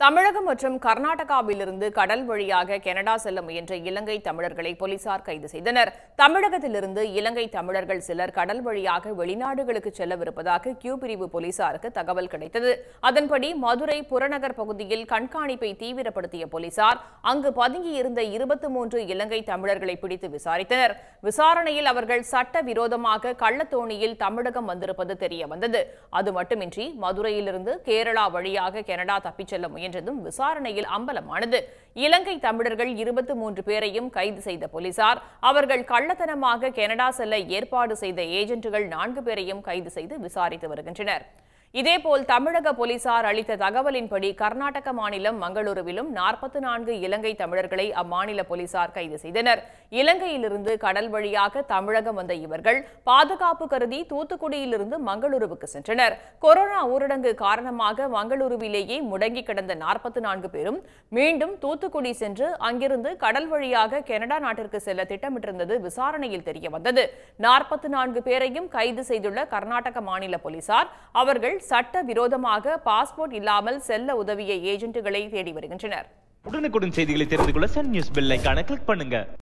தமிழகம் மற்றும் கர்நாடகாவிலிருந்து கடல் வழியாக கனடா செல்ல முயன்ற இலங்கை தமிழர்களை போலீசார் கைது செய்தனர் தமிழகத்திலிருந்து இலங்கை தமிழர்கள் சிலர் கடல் வழியாக வெளிநாடுகளுக்கு செல்லவிருப்பதாக கியூ பிரிவு போலீசாருக்கு தகவல் கிடைத்தது அதன்படி மதுரை புறநகர் பகுதியில் கண்காணிப்பை தீவிரப்படுத்திய போலீசார் அங்கு பதுங்கியிருந்த இருபத்தி மூன்று இலங்கை தமிழர்களை பிடித்து விசாரித்தனர் விசாரணையில் அவர்கள் சட்டவிரோதமாக கள்ளத்தோணியில் தமிழகம் வந்திருப்பது தெரிய வந்தது அது மட்டுமின்றி மதுரையிலிருந்து கேரளா வழியாக கனடா தப்பிச் செல்ல முயன்றதும் விசாரணையில் அம்பலமானது இலங்கை தமிழர்கள் இருபத்தி மூன்று பேரையும் கைது செய்த போலீசார் அவர்கள் கள்ளத்தனமாக கனடா செல்ல ஏற்பாடு செய்த ஏஜென்ட்டுகள் நான்கு பேரையும் கைது செய்து விசாரித்து வருகின்றனர் இதேபோல் தமிழக போலீசார் அளித்த தகவலின்படி கர்நாடக மாநிலம் மங்களூருவிலும் நாற்பத்தி நான்கு இலங்கை தமிழர்களை அம்மாநில போலீசார் கைது செய்தனர் இலங்கையிலிருந்து கடல் வழியாக தமிழகம் வந்த இவர்கள் பாதுகாப்பு கருதி தூத்துக்குடியிலிருந்து மங்களூருவுக்கு சென்றனர் கொரோனா ஊரடங்கு காரணமாக மங்களூருவிலேயே முடங்கி கிடந்த நாற்பத்தி நான்கு பேரும் மீண்டும் தூத்துக்குடி சென்று அங்கிருந்து கடல் வழியாக கனடா நாட்டிற்கு செல்ல திட்டமிட்டிருந்தது விசாரணையில் தெரிய வந்தது நாற்பத்தி நான்கு பேரையும் கைது செய்துள்ள கர்நாடக மாநில போலீசார் அவர்கள் சட்டவிரோதமாக பாஸ்போர்ட் இல்லாமல் செல்ல உதவிய ஏஜென்ட்டுகளை தேடி வருகின்றனர் உடனுக்குடன் செய்திகளை தெரிந்து கொள்ள சன் நியூஸ் பெல் ஐகானை கிளிக் பண்ணுங்க